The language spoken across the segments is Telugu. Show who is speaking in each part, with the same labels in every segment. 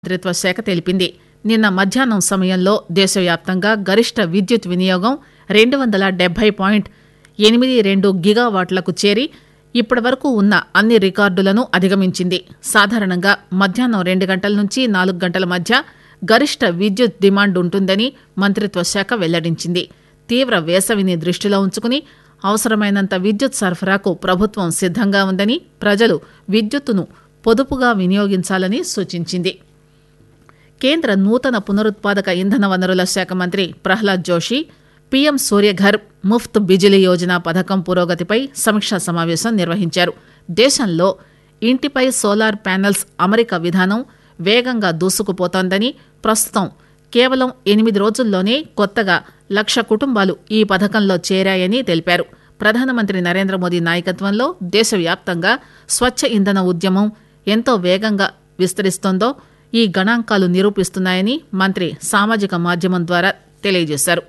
Speaker 1: మంత్రిత్వ శాఖ తెలిపింది నిన్న మధ్యాహ్నం సమయంలో దేశవ్యాప్తంగా గరిష్ట విద్యుత్ వినియోగం రెండు వందల డెబ్బై పాయింట్ ఎనిమిది రెండు గిగావాట్లకు చేరి ఇప్పటి వరకు ఉన్న అన్ని రికార్డులను అధిగమించింది సాధారణంగా మధ్యాహ్నం రెండు గంటల నుంచి నాలుగు గంటల మధ్య గరిష్ట విద్యుత్ డిమాండ్ ఉంటుందని మంత్రిత్వ శాఖ వెల్లడించింది తీవ్ర వేసవిని దృష్టిలో ఉంచుకుని అవసరమైనంత విద్యుత్ సరఫరాకు ప్రభుత్వం సిద్దంగా ఉందని ప్రజలు విద్యుత్తును పొదుపుగా వినియోగించాలని సూచించింది కేంద్ర నూతన పునరుత్పాదక ఇంధన వనరుల శాఖ మంత్రి ప్రహ్లాద్ జోషి పీఎం సూర్యఘర్ ముఫ్త్ బిజిలీ యోజన పథకం పురోగతిపై సమీక్షా సమావేశం నిర్వహించారు దేశంలో ఇంటిపై సోలార్ ప్యానెల్స్ అమరిక విధానం వేగంగా దూసుకుపోతోందని ప్రస్తుతం కేవలం ఎనిమిది రోజుల్లోనే కొత్తగా లక్ష కుటుంబాలు ఈ పథకంలో చేరాయని తెలిపారు ప్రధానమంత్రి నరేంద్ర మోదీ నాయకత్వంలో దేశవ్యాప్తంగా స్వచ్ఛ ఇంధన ఉద్యమం ఎంతో వేగంగా విస్తరిస్తోందో ఈ గణాంకాలు నిరూపిస్తున్నాయని మంత్రి సామాజిక మాధ్యమం ద్వారా తెలియజేశారు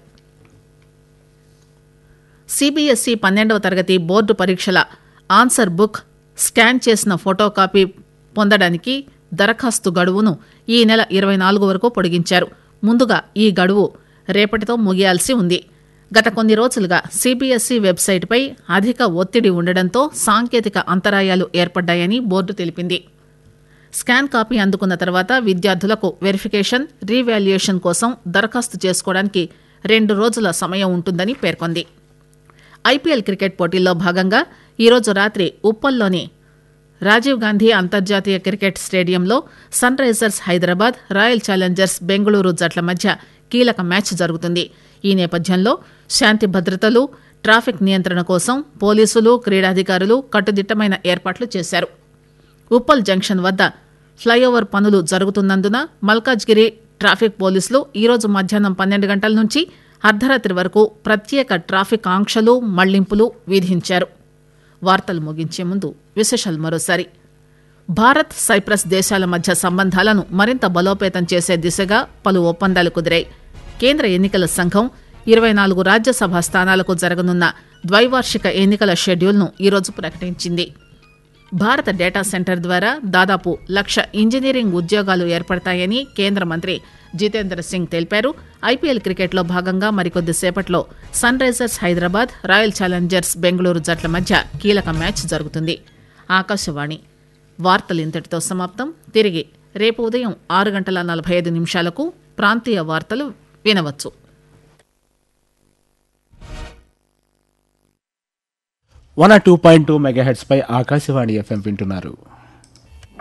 Speaker 1: సిబిఎస్ఈ పన్నెండవ తరగతి బోర్డు పరీక్షల ఆన్సర్ బుక్ స్కాన్ చేసిన ఫోటో కాపీ పొందడానికి దరఖాస్తు గడువును ఈ నెల ఇరవై నాలుగు వరకు పొడిగించారు ముందుగా ఈ గడువు రేపటితో ముగియాల్సి ఉంది గత కొన్ని రోజులుగా సిబిఎస్ఈ వెబ్సైట్పై అధిక ఒత్తిడి ఉండడంతో సాంకేతిక అంతరాయాలు ఏర్పడ్డాయని బోర్డు తెలిపింది స్కాన్ కాపీ అందుకున్న తర్వాత విద్యార్థులకు వెరిఫికేషన్ రీవాల్యుయేషన్ కోసం దరఖాస్తు చేసుకోవడానికి రెండు రోజుల సమయం ఉంటుందని పేర్కొంది ఐపీఎల్ క్రికెట్ పోటీల్లో భాగంగా ఈరోజు రాత్రి ఉప్పల్లోని రాజీవ్ గాంధీ అంతర్జాతీయ క్రికెట్ స్టేడియంలో Sunrisers Hyderabad Royal Challengers Bengaluru జట్ల మధ్య కీలక మ్యాచ్ జరుగుతుంది ఈ నేపథ్యంలో శాంతి భద్రతలు ట్రాఫిక్ నియంత్రణ కోసం పోలీసులు క్రీడాధికారులు కట్టుదిట్టమైన ఏర్పాట్లు చేశారు ఉప్పల్ జంక్షన్ వద్ద ఫ్లైఓవర్ పనులు జరుగుతున్నందున మల్కాజ్గిరి ట్రాఫిక్ పోలీసులు ఈరోజు మధ్యాహ్నం పన్నెండు గంటల నుంచి అర్ధరాత్రి వరకు ప్రత్యేక ట్రాఫిక్ ఆంక్షలు మళ్లింపులు విధించారు వార్తలు ముగించే ముందు విశేషాలు మరోసారి భారత్ సైప్రస్ దేశాల మధ్య సంబంధాలను మరింత బలోపేతం చేసే దిశగా పలు ఒప్పందాలు కుదిరాయి కేంద్ర ఎన్నికల సంఘం ఇరవై నాలుగు రాజ్యసభ స్థానాలకు జరగనున్న ద్వైవార్షిక ఎన్నికల షెడ్యూల్ను ఈరోజు ప్రకటించింది భారత డేటా సెంటర్ ద్వారా దాదాపు లక్ష ఇంజనీరింగ్ ఉద్యోగాలు ఏర్పడతాయని కేంద్ర మంత్రి జితేంద్ర సింగ్ తెలిపారు ఐపీఎల్ క్రికెట్లో భాగంగా మరికొద్ది సేపట్లో Sunrisers Hyderabad Royal Challengers Bengaluru జట్ల మధ్య కీలక మ్యాచ్ జరుగుతుంది ఆకాశవాణి వార్తలు ఇంతటితో సమాప్తం తిరిగి రేపు ఉదయం ఆరు గంటల నలభై ఐదు నిమిషాలకు ప్రాంతీయ వార్తలు వినవచ్చు
Speaker 2: one or two point two megahertz పై ఆకాశవాణి ఎఫ్ఎం వింటున్నారు